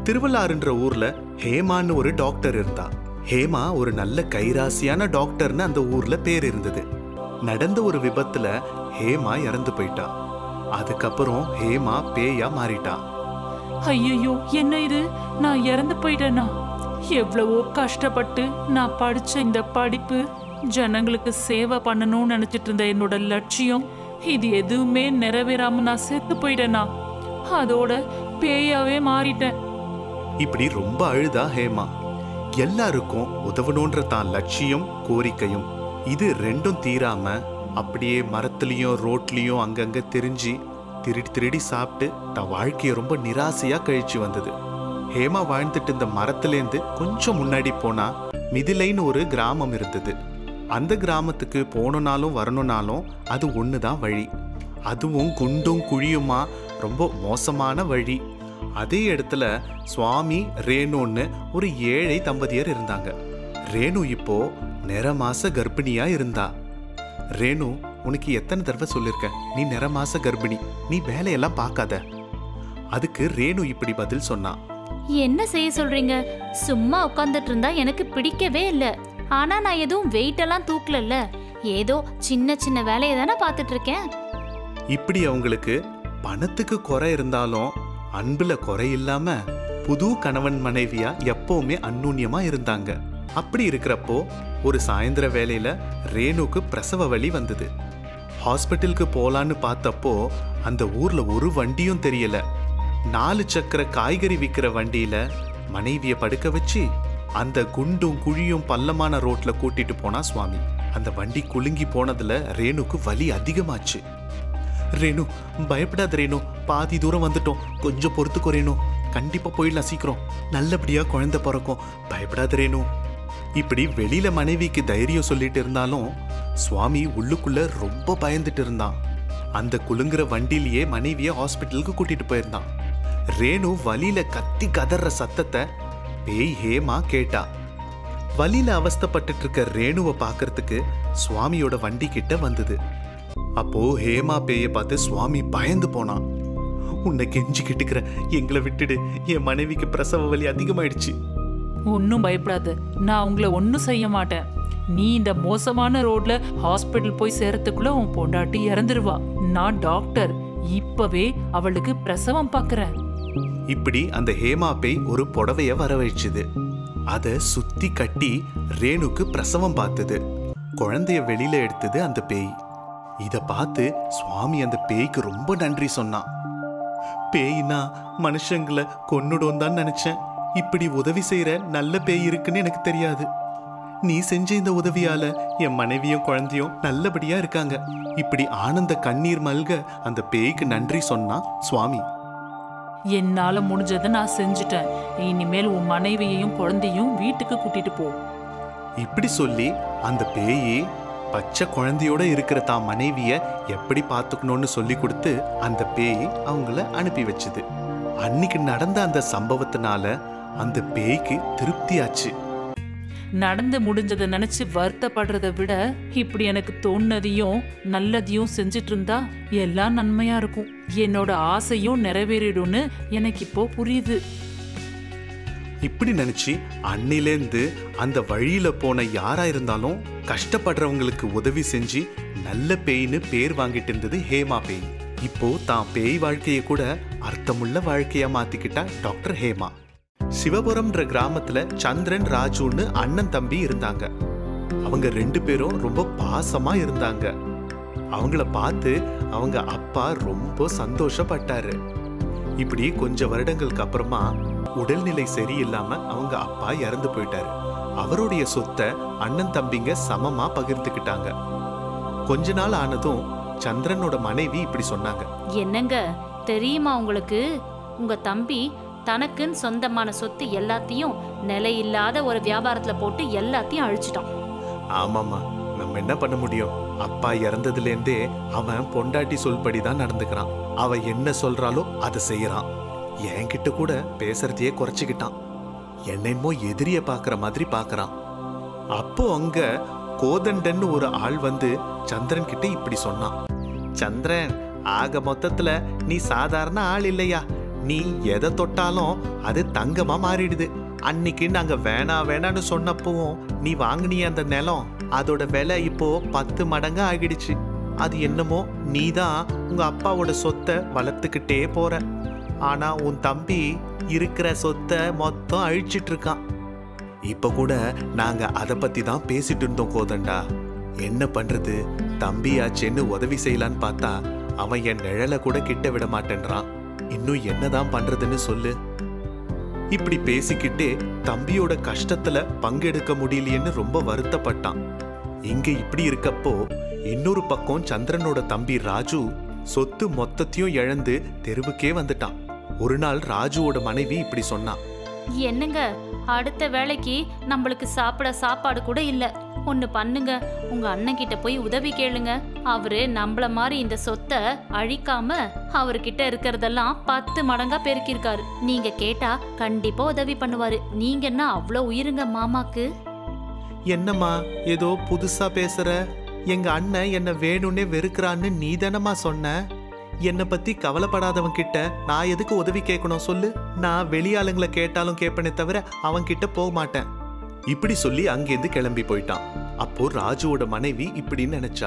திருவள்ளாறுன்ற ஊர்ல ஹேமான்னு ஒரு டாக்டர் இருந்தா ஹேமா ஒரு நல்ல கைராசியான டாக்டர்னு அந்த ஊர்ல பேர் இருந்தது நடந்த ஒரு விபத்துல ஹேமா இறந்து போயிட்டா அதுக்கப்புறம் ஹேமா பேயா மாறிட்டா ஐயோ என்ன இது நான் இறந்து போயிட்டேனா எவ்வளவோ கஷ்டப்பட்டு நான் படிச்ச இந்த படிப்பு ஜனங்களுக்கு சேவை பண்ணணும்னு நினைச்சிட்டு இருந்த என்னோட லட்சியம் இது எதுவுமே நிறைவேறாம நான் செத்து போயிட்டேனா அதோட பேயாவே மாறிட்டேன் இப்படி ரொம்ப அழுதா ஹேமா எல்லாருக்கும் உதவணுன்ற தான் லட்சியம் கோரிக்கையும் இது ரெண்டும் தீராம அப்படியே மரத்துலயும் ரோட்லயும் அங்கங்க திரிஞ்சு திருடி திருடி சாப்பிட்டு தன் வாழ்க்கையை ரொம்ப நிராசையா கழிச்சு வந்தது ஹேமா வாழ்ந்துட்டு இந்த மரத்துலேருந்து கொஞ்சம் முன்னாடி போனா மிதிலைன்னு ஒரு கிராமம் இருந்தது அந்த கிராமத்துக்கு போகணுனாலும் வரணுனாலும் அது ஒன்று தான் வழி அதுவும் குண்டும் குழியுமா ரொம்ப மோசமான வழி அதே இடத்துல சுவாமி ரேணுன்னு ஒரு ஏழை தம்பதியர் இருந்தாங்க ரேணு இப்போ நிறமாச கர்ப்பிணியா இருந்தா ரேணு உனக்கு எத்தனை தடவை சொல்லிருக்கேன் நீ நிறமாச கர்ப்பிணி நீ வேலையெல்லாம் பார்க்காத அதுக்கு ரேணு இப்படி பதில் சொன்னா என்ன செய்ய சொல்றீங்க சும்மா உட்காந்துட்டு இருந்தா எனக்கு பிடிக்கவே இல்ல ஆனா நான் எதுவும் வெயிட் எல்லாம் தூக்கலல்ல ஏதோ சின்ன சின்ன வேலையை தானே பார்த்துட்டு இருக்கேன் இப்படி அவங்களுக்கு பணத்துக்கு குறை இருந்தாலும் அன்புல குறை இல்லாம புது கணவன் மனைவியா எப்பவுமே அந்நுண்ணியமா இருந்தாங்க அப்படி இருக்கிறப்போ ஒரு சாயந்தர வேலையில ரேணுக்கு பிரசவ வலி வந்தது ஹாஸ்பிட்டலுக்கு போலான்னு பார்த்தப்போ அந்த ஊர்ல ஒரு வண்டியும் தெரியல நாலு சக்கர காய்கறி விற்கிற வண்டியில மனைவிய படுக்க வச்சு அந்த குண்டும் குழியும் பள்ளமான ரோட்ல கூட்டிட்டு போனா சுவாமி அந்த வண்டி குலுங்கி போனதுல ரேணுக்கு வலி அதிகமாச்சு ரேணு பயப்படாத ரேணு பாதி தூரம் வந்துட்டோம் கொஞ்சம் பொறுத்துக்கோ ரேணு கண்டிப்பா போயிடலாம் சீக்கிரம் நல்லபடியா குழந்தை பிறக்கும் பயப்படாத ரேணு இப்படி வெளியில மனைவிக்கு தைரியம் சொல்லிட்டு இருந்தாலும் சுவாமி உள்ளுக்குள்ள ரொம்ப பயந்துட்டு இருந்தான் அந்த குலுங்குற வண்டியிலேயே மனைவிய ஹாஸ்பிட்டலுக்கு கூட்டிட்டு போயிருந்தான் ரேணு வலியில கத்தி கதற சத்தத்தை பேய் ஹேமா கேட்டா வலியில அவஸ்தைப்பட்டுட்டு இருக்க ரேணுவை பார்க்கறதுக்கு சுவாமியோட வண்டி கிட்ட வந்தது அப்போ ஹேமா பேய பார்த்து சுவாமி பயந்து போனான் உன்னை கெஞ்சி கிட்டுக்கிற எங்களை விட்டுடு என் மனைவிக்கு பிரசவ வலி அதிகமாயிடுச்சு ஒன்றும் பயப்படாத நான் உங்களை ஒன்றும் செய்ய மாட்டேன் நீ இந்த மோசமான ரோட்ல ஹாஸ்பிட்டல் போய் சேரத்துக்குள்ள உன் பொண்டாட்டி இறந்துருவா நான் டாக்டர் இப்பவே அவளுக்கு பிரசவம் பார்க்கறேன் இப்படி அந்த ஹேமா பேய் ஒரு புடவைய வரவழைச்சுது அத சுத்தி கட்டி ரேணுக்கு பிரசவம் பார்த்தது குழந்தைய வெளியில எடுத்தது அந்த பேய் இத பார்த்து சுவாமி அந்த பேய்க்கு ரொம்ப நன்றி சொன்னான் பேய்னா மனுஷங்களை கொன்னுடும் தான் நினைச்சேன் இப்படி உதவி செய்யற நல்ல பேய் இருக்குன்னு எனக்கு தெரியாது நீ செஞ்ச இந்த உதவியால என் மனைவியும் குழந்தையும் நல்லபடியா இருக்காங்க இப்படி ஆனந்த கண்ணீர் மல்க அந்த பேய்க்கு நன்றி சொன்னா சுவாமி என்னால முடிஞ்சதை நான் செஞ்சுட்டேன் இனிமேல் உன் மனைவியையும் குழந்தையும் வீட்டுக்கு கூட்டிட்டு போ இப்படி சொல்லி அந்த பேயி பச்சை குழந்தையோட இருக்கிற தான் மனைவிய எப்படி பார்த்துக்கணும்னு சொல்லி கொடுத்து அந்த பேய் அவங்கள அனுப்பி வச்சுது அன்னைக்கு நடந்த அந்த சம்பவத்தினால அந்த பேய்க்கு திருப்தியாச்சு நடந்து முடிஞ்சதை நினைச்சு வருத்தப்படுறதை விட இப்படி எனக்கு தோணுனதையும் நல்லதையும் செஞ்சுட்டு இருந்தா எல்லாம் நன்மையா இருக்கும் என்னோட ஆசையும் நிறைவேறிடும்னு எனக்கு இப்போ புரியுது இப்படி நினைச்சு அன்னிலேருந்து அந்த வழியில போன யாரா இருந்தாலும் கஷ்டப்படுறவங்களுக்கு உதவி செஞ்சு நல்ல பேய்னு பேர் வாங்கிட்டு இருந்தது ஹேமா பேய் இப்போ தான் பேய் வாழ்க்கையை கூட அர்த்தமுள்ள வாழ்க்கையா மாத்திக்கிட்டா டாக்டர் ஹேமா சிவபுரம்ன்ற கிராமத்துல சந்திரன் ராஜுன்னு அண்ணன் தம்பி இருந்தாங்க அவங்க ரெண்டு பேரும் ரொம்ப பாசமா இருந்தாங்க அவங்கள பார்த்து அவங்க அப்பா ரொம்ப சந்தோஷப்பட்டாரு இப்படி கொஞ்ச வருடங்களுக்கு அப்புறமா உடல்நிலை சரியில்லாம அவங்க அப்பா இறந்து போயிட்டாரு அவருடைய சொத்தை அண்ணன் தம்பிங்க சமமா பகிர்ந்துக்கிட்டாங்க கொஞ்ச நாள் ஆனதும் சந்திரனோட மனைவி இப்படி சொன்னாங்க என்னங்க தெரியுமா உங்களுக்கு உங்க தம்பி தனக்குன்னு சொந்தமான சொத்து எல்லாத்தையும் நிலையில்லாத ஒரு வியாபாரத்துல போட்டு எல்லாத்தையும் அழிச்சிட்டான் ஆமாம்மா நம்ம என்ன பண்ண முடியும் அப்பா இறந்ததுலேருந்தே அவன் பொண்டாட்டி சொல்படி தான் நடந்துக்கிறான் அவ என்ன சொல்றாளோ அதை செய்யறான் என்கிட்ட கூட பேசுறதையே குறைச்சிக்கிட்டான் என்னென்னமோ எதிரிய பார்க்குற மாதிரி பார்க்கறான் அப்போ அங்க கோதண்டன்னு ஒரு ஆள் வந்து சந்திரன் கிட்ட இப்படி சொன்னான் சந்திரன் ஆக மொத்தத்துல நீ சாதாரண ஆள் இல்லையா நீ எதை தொட்டாலும் அது தங்கமா மாறிடுது அன்னைக்கு நாங்க வேணா வேணான்னு சொன்னப்பவும் நீ வாங்கினிய அந்த நிலம் அதோட விலை இப்போ பத்து மடங்கு ஆகிடுச்சு அது என்னமோ நீ தான் உங்க அப்பாவோட சொத்தை வளர்த்துக்கிட்டே போற ஆனா உன் தம்பி இருக்கிற சொத்தை மொத்தம் அழிச்சிட்டு இருக்கான் இப்ப கூட நாங்க அத பத்தி தான் பேசிட்டு இருந்தோம் கோதண்டா என்ன பண்றது தம்பியாச்சேன்னு உதவி செய்யலான்னு பார்த்தா அவன் என் நிழலை கூட கிட்ட விட மாட்டேன்றான் இன்னும் என்னதான் பண்றதுன்னு சொல்லு இப்படி பேசிக்கிட்டே தம்பியோட கஷ்டத்துல பங்கெடுக்க முடியலையேன்னு ரொம்ப வருத்தப்பட்டான் இங்க இப்படி இருக்கப்போ இன்னொரு பக்கம் சந்திரனோட தம்பி ராஜு சொத்து மொத்தத்தையும் இழந்து தெருவுக்கே வந்துட்டான் ஒரு நாள் ராஜுவோட மனைவி இப்படி சொன்னான் என்னங்க அடுத்த வேலைக்கு நம்மளுக்கு சாப்பிட சாப்பாடு கூட இல்ல ஒன்னு பண்ணுங்க உங்க அண்ணன் கிட்ட போய் உதவி கேளுங்க அவரு நம்மள மாதிரி இந்த சொத்தை அழிக்காம அவர்கிட்ட இருக்கிறதெல்லாம் பத்து மடங்கா பெருக்கியிருக்காரு நீங்க கேட்டா கண்டிப்பா உதவி பண்ணுவாரு நீங்க என்ன அவ்வளோ உயிருங்க மாமாக்கு என்னம்மா ஏதோ புதுசா பேசுற எங்க அண்ணன் என்ன வேணும்னே வெறுக்கிறான்னு நீ தானம்மா சொன்ன என்னை பத்தி கவலைப்படாதவன் கிட்ட நான் எதுக்கு உதவி கேட்கணும் சொல்லு நான் வெளியாளுங்களை கேட்டாலும் கேட்பனே தவிர அவன் கிட்ட போக மாட்டேன் இப்படி சொல்லி அங்கேருந்து கிளம்பி போயிட்டான் அப்போ ராஜுவோட மனைவி இப்படின்னு நினைச்சா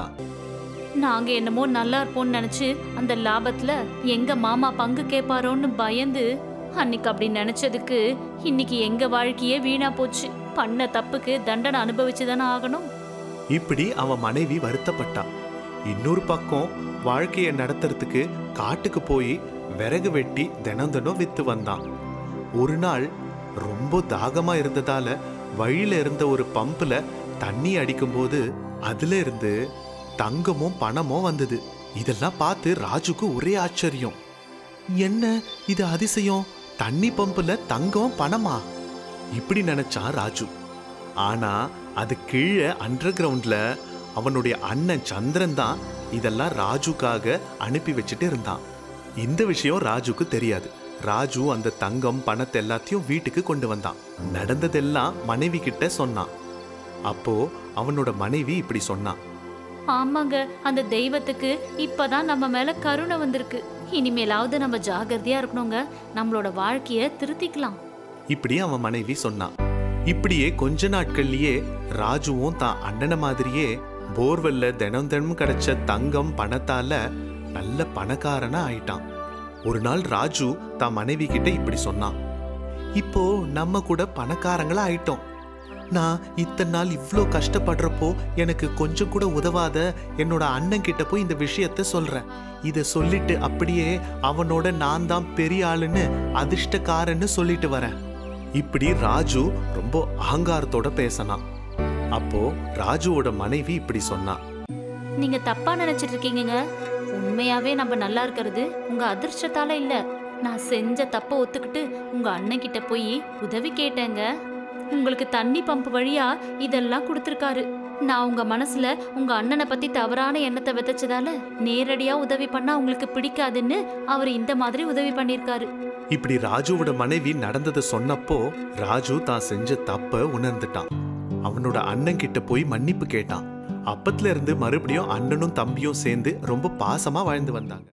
நாங்க என்னமோ நல்லா இருப்போம்னு நினைச்சு அந்த லாபத்துல எங்க மாமா பங்கு கேட்பாரோன்னு பயந்து அன்னைக்கு அப்படி நினைச்சதுக்கு இன்னைக்கு எங்க வாழ்க்கையே வீணா போச்சு பண்ண தப்புக்கு தண்டனை அனுபவிச்சு தானே ஆகணும் இப்படி அவன் மனைவி வருத்தப்பட்டான் இன்னொரு பக்கம் வாழ்க்கையை நடத்துறதுக்கு காட்டுக்கு போய் விறகு வெட்டி தினம் தினம் வித்து வந்தான் ஒரு நாள் ரொம்ப தாகமா இருந்ததால வழியில இருந்த ஒரு பம்புல தண்ணி அடிக்கும்போது அதுல இருந்து தங்கமும் பணமும் வந்தது இதெல்லாம் பார்த்து ராஜுக்கு ஒரே ஆச்சரியம் என்ன இது அதிசயம் தண்ணி பம்புல தங்கம் பணமா இப்படி நினைச்சான் ராஜு ஆனா அது கீழே அண்டர் கிரவுண்ட்ல அவனுடைய அண்ணன் சந்திரன் தான் இதெல்லாம் ராஜுக்காக அனுப்பி வச்சுட்டு இருந்தான் இந்த விஷயம் ராஜுக்கு தெரியாது ராஜு அந்த தங்கம் பணத்தை எல்லாத்தையும் வீட்டுக்கு கொண்டு வந்தான் நடந்ததெல்லாம் மனைவி கிட்ட சொன்னான் அப்போ அவனோட மனைவி இப்படி சொன்னான் ஆமாங்க அந்த தெய்வத்துக்கு இப்பதான் நம்ம மேல கருணை வந்திருக்கு இனிமேலாவது நம்ம ஜாகிரதையா இருக்கணுங்க நம்மளோட வாழ்க்கைய திருத்திக்கலாம் இப்படி அவன் மனைவி சொன்னான் இப்படியே கொஞ்ச நாட்கள்லயே ராஜுவும் தான் அண்ணனை மாதிரியே போர்வெல்ல தினம் தினம் கிடைச்ச தங்கம் பணத்தால நல்ல பணக்காரனா ஆயிட்டான் ஒரு நாள் ராஜு தான் மனைவி கிட்ட இப்படி சொன்னான் இப்போ நம்ம கூட பணக்காரங்களா ஆயிட்டோம் நான் இத்தனை நாள் இவ்ளோ கஷ்டப்படுறப்போ எனக்கு கொஞ்சம் கூட உதவாத என்னோட அண்ணன் கிட்ட போய் இந்த விஷயத்த சொல்றேன் இத சொல்லிட்டு அப்படியே அவனோட நான் தான் பெரிய ஆளுன்னு அதிர்ஷ்டக்காரன்னு சொல்லிட்டு வரேன் இப்படி ராஜு ரொம்ப அகங்காரத்தோட பேசினான் அப்போ ராஜுவோட மனைவி இப்படி சொன்னா நீங்க தப்பா நினைச்சிட்டு இருக்கீங்கங்க உண்மையாவே நம்ம நல்லா இருக்கிறது உங்க அதிர்ஷ்டத்தால இல்ல நான் செஞ்ச தப்ப ஒத்துக்கிட்டு உங்க அண்ணன் கிட்ட போய் உதவி கேட்டேங்க உங்களுக்கு தண்ணி பம்ப் வழியா இதெல்லாம் கொடுத்துருக்காரு நான் உங்க மனசுல உங்க அண்ணனை பத்தி தவறான எண்ணத்தை விதைச்சதால நேரடியா உதவி பண்ணா உங்களுக்கு பிடிக்காதுன்னு அவர் இந்த மாதிரி உதவி பண்ணிருக்காரு இப்படி ராஜுவோட மனைவி நடந்ததை சொன்னப்போ ராஜு தான் செஞ்ச தப்ப உணர்ந்துட்டான் அவனோட அண்ணன் கிட்ட போய் மன்னிப்பு கேட்டான் அப்பத்துல இருந்து மறுபடியும் அண்ணனும் தம்பியும் சேர்ந்து ரொம்ப பாசமா வாழ்ந்து வந்தாங்க